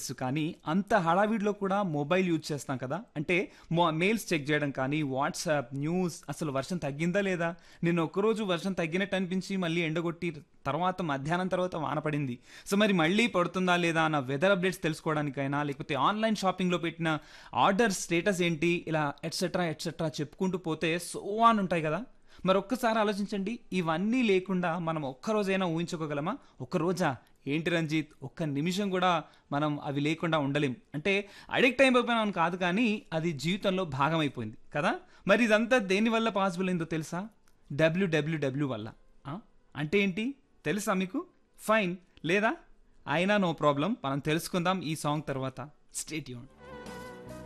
తెలుసు కానీ అంత హడావిడిలో కూడా మొబైల్ యూజ్ చేస్తాం కదా అంటే మెయిల్స్ చెక్ చేయడం కానీ వాట్సాప్ న్యూస్ అసలు వర్షం తగ్గిందా లేదా నేను ఒక్కరోజు వర్షం తగ్గినట్టు అనిపించి మళ్ళీ ఎండగొట్టి తర్వాత మధ్యాహ్నం తర్వాత వాన పడింది సో మరి మళ్ళీ పడుతుందా లేదా అన్న వెదర్ అప్డేట్స్ తెలుసుకోవడానికైనా లేకపోతే ఆన్లైన్ షాపింగ్లో పెట్టిన ఆర్డర్ స్టేటస్ ఏంటి ఇలా ఎట్సెట్రా ఎట్సెట్రా చెప్పుకుంటూ పోతే సో అని ఉంటాయి కదా మరి ఒక్కసారి ఆలోచించండి ఇవన్నీ లేకుండా మనం ఒక్కరోజైనా ఊహించుకోగలమా ఒక్క రోజా ఏంటి రంజిత్ ఒక్క నిమిషం కూడా మనం అవి లేకుండా ఉండలేం అంటే అడిక్ట్ అయిపోయినాం కాదు కానీ అది జీవితంలో భాగం అయిపోయింది కదా మరి ఇదంతా దేనివల్ల పాసిబుల్ అయిందో తెలుసా డబ్ల్యూడబ్ల్యూడబ్ల్యూ వల్ల ఆ? అంటే ఏంటి తెలుసా మీకు ఫైన్ లేదా అయినా నో ప్రాబ్లం మనం తెలుసుకుందాం ఈ సాంగ్ తర్వాత స్టేట్ యూన్